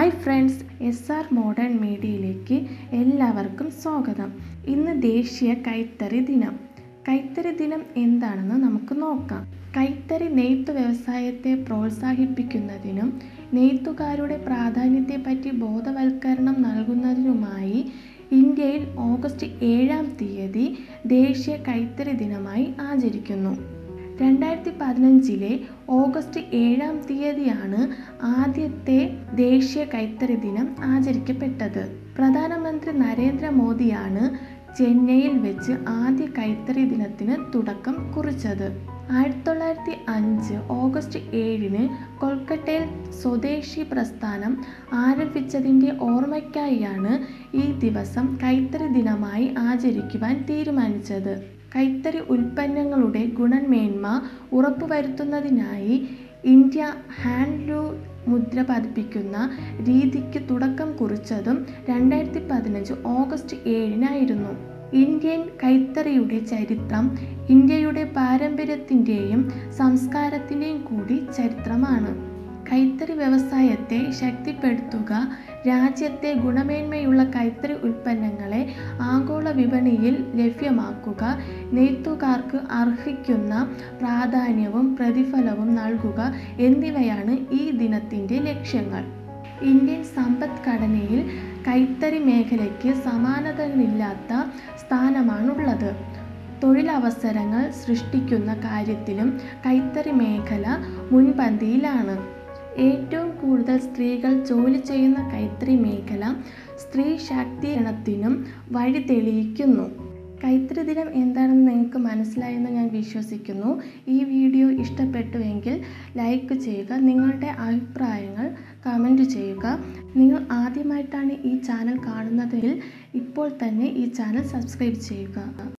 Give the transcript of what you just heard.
hi friends S R modern മീഡിയയിലേക്ക് എല്ലാവർക്കും സ്വാഗതം ഇന്ന് ദേശീയ കൈത്തറി ദിനം കൈത്തറി ദിനം എന്താണെന്ന് നമുക്ക് നോക്കാം കൈത്തറി നെയ്ത്ത് വ്യവസായത്തെ പ്രോത്സാഹിപ്പിക്കുന്നതിനും നെയ്ത്തുകാരുടെ പ്രാധാന്യത്തെപ്പറ്റി ബോധവൽക്കരണം നൽകുന്നതിനുമായി ഇന്ത്യയിൽ ഓഗസ്റ്റ് ഏഴാം തീയതി ദേശീയ കൈത്തറി ദിനമായി ആചരിക്കുന്നു രണ്ടായിരത്തി പതിനഞ്ചിലെ ഓഗസ്റ്റ് ഏഴാം തീയതിയാണ് ആദ്യത്തെ ദേശീയ കൈത്തറി ദിനം ആചരിക്കപ്പെട്ടത് പ്രധാനമന്ത്രി നരേന്ദ്രമോദിയാണ് ചെന്നൈയിൽ വെച്ച് ആദ്യ കൈത്തറി ദിനത്തിന് തുടക്കം കുറിച്ചത് ആയിരത്തി തൊള്ളായിരത്തി അഞ്ച് ഓഗസ്റ്റ് ഏഴിന് കൊൽക്കത്തയിൽ സ്വദേശി പ്രസ്ഥാനം ആരംഭിച്ചതിൻ്റെ ഓർമ്മയ്ക്കായാണ് ഈ ദിവസം കൈത്തറി ദിനമായി ആചരിക്കുവാൻ തീരുമാനിച്ചത് കൈത്തറി ഉൽപ്പന്നങ്ങളുടെ ഗുണമേന്മ ഉറപ്പുവരുത്തുന്നതിനായി ഇന്ത്യ ഹാൻഡ്ലൂം മുദ്ര പതിപ്പിക്കുന്ന രീതിക്ക് തുടക്കം കുറിച്ചതും രണ്ടായിരത്തി പതിനഞ്ച് ഓഗസ്റ്റ് ഏഴിനായിരുന്നു ഇന്ത്യൻ കൈത്തറിയുടെ ചരിത്രം ഇന്ത്യയുടെ പാരമ്പര്യത്തിൻ്റെയും സംസ്കാരത്തിൻ്റെയും കൂടി ചരിത്രമാണ് കൈത്തറി വ്യവസായത്തെ ശക്തിപ്പെടുത്തുക രാജ്യത്തെ ഗുണമേന്മയുള്ള കൈത്തറി ഉൽപ്പന്നങ്ങളെ ആഗോള വിപണിയിൽ ലഭ്യമാക്കുക നെയ്ത്തുകാർക്ക് അർഹിക്കുന്ന പ്രാധാന്യവും പ്രതിഫലവും നൽകുക എന്നിവയാണ് ഈ ദിനത്തിൻ്റെ ലക്ഷ്യങ്ങൾ ഇന്ത്യൻ സമ്പദ്ഘടനയിൽ കൈത്തറി മേഖലയ്ക്ക് സമാനതകളില്ലാത്ത സ്ഥാനമാണുള്ളത് തൊഴിലവസരങ്ങൾ സൃഷ്ടിക്കുന്ന കാര്യത്തിലും കൈത്തറി മേഖല മുൻപന്തിയിലാണ് ഏറ്റവും കൂടുതൽ സ്ത്രീകൾ ജോലി ചെയ്യുന്ന കൈത്തറി മേഖല സ്ത്രീ ശാക്തീകരണത്തിനും വഴി തെളിയിക്കുന്നു കൈത്തറി ദിനം എന്താണെന്ന് നിങ്ങൾക്ക് മനസ്സിലായെന്ന് ഞാൻ വിശ്വസിക്കുന്നു ഈ വീഡിയോ ഇഷ്ടപ്പെട്ടുവെങ്കിൽ ലൈക്ക് ചെയ്യുക നിങ്ങളുടെ അഭിപ്രായങ്ങൾ കമൻറ്റ് ചെയ്യുക നിങ്ങൾ ആദ്യമായിട്ടാണ് ഈ ചാനൽ കാണുന്നതെങ്കിൽ ഇപ്പോൾ തന്നെ ഈ ചാനൽ സബ്സ്ക്രൈബ് ചെയ്യുക